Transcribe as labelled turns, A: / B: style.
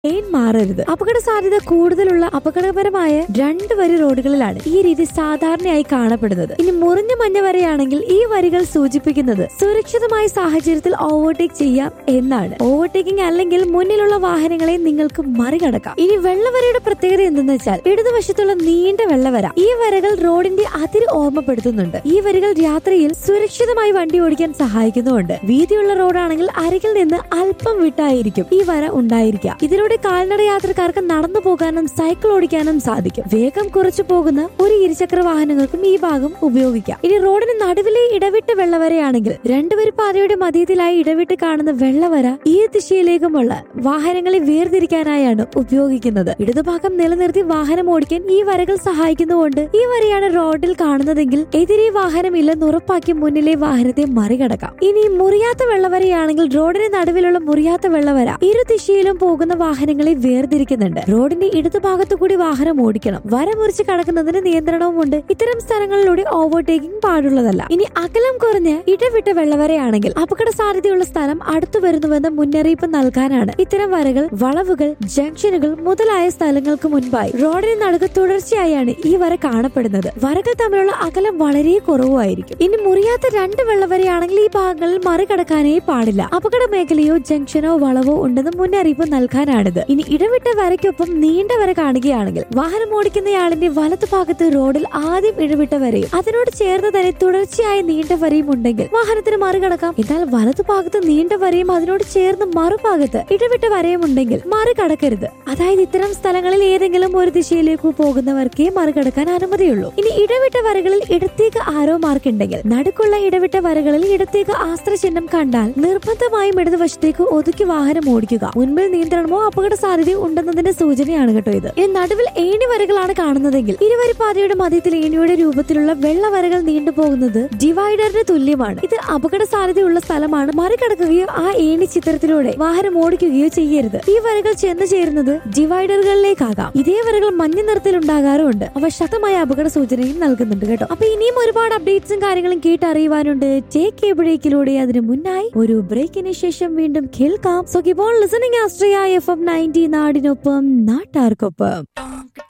A: line മാറരുത് അപകട സാധ്യത കൂടുതലുള്ള അപകടകരമായ രണ്ട് വരി റോഡുകളിലാണ് ഈ രീതി സാധാരണയായി കാണപ്പെടുന്നത് ഇനി മുറിഞ്ഞ മഞ്ഞ വരയാണെങ്കിൽ ഈ വരികൾ സൂചിപ്പിക്കുന്നത് സുരക്ഷിതമായ സാഹചര്യത്തിൽ ഓവർടേക്ക് ചെയ്യാം എന്നാണ് ഓവർടേക്കിംഗ് അല്ലെങ്കിൽ മുന്നിലുള്ള വാഹനങ്ങളെ നിങ്ങൾക്ക് മറികടക്കാം ഇനി വെള്ളവരയുടെ പ്രത്യേകത എന്തെന്ന് വെച്ചാൽ ഇടതുവശത്തുള്ള നീണ്ട വെള്ളവര ഈ വരകൾ റോഡിന്റെ അതിര് ഓർമ്മപ്പെടുത്തുന്നുണ്ട് ഈ വരികൾ രാത്രിയിൽ സുരക്ഷിതമായി വണ്ടി ഓടിക്കാൻ സഹായിക്കുന്നുണ്ട് വീതിയുള്ള റോഡാണെങ്കിൽ അരികിൽ നിന്ന് അല്പം വിട്ടായിരിക്കും ഈ വര ഉണ്ടായിരിക്കുക ഇതിലൂടെ കാൽനട യാത്രക്കാർക്ക് നടന്നു പോകാനും സൈക്കിൾ ഓടിക്കാനും സാധിക്കും വേഗം കുറച്ചു പോകുന്ന ഒരു ഇരുചക്ര വാഹനങ്ങൾക്കും ഈ ഭാഗം ഉപയോഗിക്കാം ഇനി റോഡിന് നടുവിലെ ഇടവിട്ട് വെള്ളവരയാണെങ്കിൽ രണ്ടുപേര് പാതയുടെ മധ്യത്തിലായി ഇടവിട്ട് കാണുന്ന വെള്ളവര ഈ ദിശയിലേക്കുമുള്ള വാഹനങ്ങളെ വേർതിരിക്കാനായാണ് ഉപയോഗിക്കുന്നത് ഇടതുഭാഗം നിലനിർത്തി വാഹനം ഓടിക്കാൻ ഈ വരകൾ സഹായിക്കുന്നതുകൊണ്ട് ഈ വരയാണ് റോഡിൽ കാണുന്നതെങ്കിൽ എതിരെ വാഹനമില്ലെന്ന് ഉറപ്പാക്കി മുന്നിലെ വാഹനത്തെ മറികടക്കാം ഇനി മുറിയാത്ത വെള്ളവരയാണെങ്കിൽ റോഡിന് നടുവിലുള്ള മുറിയാത്ത വെള്ളവര ഇരു ദിശയിലും പോകുന്ന വാഹനങ്ങളെ വേർതിരിക്കുന്നുണ്ട് റോഡിന്റെ ഇടതുഭാഗത്തു കൂടി വാഹനം ഓടിക്കണം വര മുറിച്ച് കടക്കുന്നതിന് നിയന്ത്രണവുമുണ്ട് ഇത്തരം സ്ഥലങ്ങളിലൂടെ ഓവർടേക്കിംഗ് പാടുള്ളതല്ല ഇനി അകലം കുറഞ്ഞ് ഇടവിട്ട വെള്ളവരയാണെങ്കിൽ അപകട സാധ്യതയുള്ള സ്ഥലം അടുത്തു വരുന്നുവെന്ന് മുന്നറിയിപ്പ് നൽകാനാണ് ഇത്തരം വരകൾ വളവുകൾ ജംഗ്ഷനുകൾ മുതലായ സ്ഥലങ്ങൾക്ക് മുൻപായി റോഡിന് നടുക്ക് തുടർച്ചയായാണ് ഈ വര കാണപ്പെടുന്നത് വരകൾ തമ്മിലുള്ള അകലം വളരെ കുറവായിരിക്കും ഇനി മുറിയാത്ത രണ്ട് വെള്ളവരയാണെങ്കിൽ ഈ ഭാഗങ്ങളിൽ മറികടക്കാനേ പാടില്ല അപകട മേഖലയോ ജംഗ്ഷനോ വളവോ ഉണ്ടെന്ന് മുന്നറിയിപ്പ് നൽകാനാണിത് ഇനി ഇടവിട്ട വരയ്ക്കൊപ്പം നീണ്ട വര കാണുകയാണെങ്കിൽ വാഹനം ഓടിക്കുന്നയാളിന്റെ വലതു ഭാഗത്ത് റോഡിൽ ആദ്യം ഇടവിട്ട വരയും അതിനോട് ചേർന്ന് തന്നെ തുടർച്ചയായ നീണ്ട വരയും ഉണ്ടെങ്കിൽ വാഹനത്തിന് മറികടക്കാം എന്നാൽ വലതു ഭാഗത്ത് നീണ്ട വരയും അതിനോട് ചേർന്ന് മറുഭാഗത്ത് ഇടവിട്ട വരയും ഉണ്ടെങ്കിൽ മറികടക്കരുത് അതായത് ഇത്തരം സ്ഥലങ്ങളിൽ ഏതെങ്കിലും ഒരു ദിശയിലേക്ക് പോകുന്നവർക്കേ മറികടക്കാൻ അനുമതിയുള്ളൂ ഇനി ഇടവിട്ട വരകളിൽ ഇടത്തേക്ക് ആരോ മാർക്ക് ഉണ്ടെങ്കിൽ നടുക്കുള്ള ഇടവിട്ട വരകളിൽ ഇടത്തേക്ക് ആസ്ത്ര ചിഹ്നം കണ്ടാൽ നിർബന്ധമായും ഇടതുവശത്തേക്ക് ഒതുക്കി വാഹനം ഓടിക്കുക മുൻപിൽ നിയന്ത്രണമോ അപകട സാധ്യതയോ ഉണ്ടെന്നതിന്റെ സൂചനയാണ് കേട്ടോ ഇത് ഇനി നടുവിൽ ഏണി വരകളാണ് കാണുന്നതെങ്കിൽ ഇരുവരി പാതയുടെ മധ്യത്തിൽ ഏണിയുടെ രൂപത്തിലുള്ള വെള്ള വരകൾ നീണ്ടുപോകുന്നത് ഡിവൈഡറിന് തുല്യമാണ് ഇത് അപകട സാധ്യതയുള്ള സ്ഥലമാണ് മറികടക്കുകയോ ആ ഏണി ചിത്രത്തിലൂടെ വാഹനം ഓടിക്കുകയോ ചെയ്യരുത് ഈ വരകൾ ചെന്ന് ചേരുന്നത് ഡിവൈഡറുകളിലേക്കാകാം ഇതേ വരകൾ മഞ്ഞ നിറത്തിൽ ഉണ്ടാകാറുമുണ്ട് അവ ശക്തമായ അപകട സൂചനയും നൽകുന്നുണ്ട് കേട്ടോ അപ്പൊ ഇനിയും ഒരുപാട് അപ്ഡേറ്റ്സും കാര്യങ്ങളും കേട്ടറിയുവാനുണ്ട് ടേക്ക് എ ബ്രേക്കിലൂടെ അതിന് മുന്നായി ഒരു ബ്രേക്കിന് ശേഷം വീണ്ടും കേൾക്കാം സോ കിപ്പോൾ ലിസണിംഗ് ആസ്ട്രിയ എഫ് എം നയൻറ്റി നാടിനൊപ്പം നാട്ടാർക്കൊപ്പം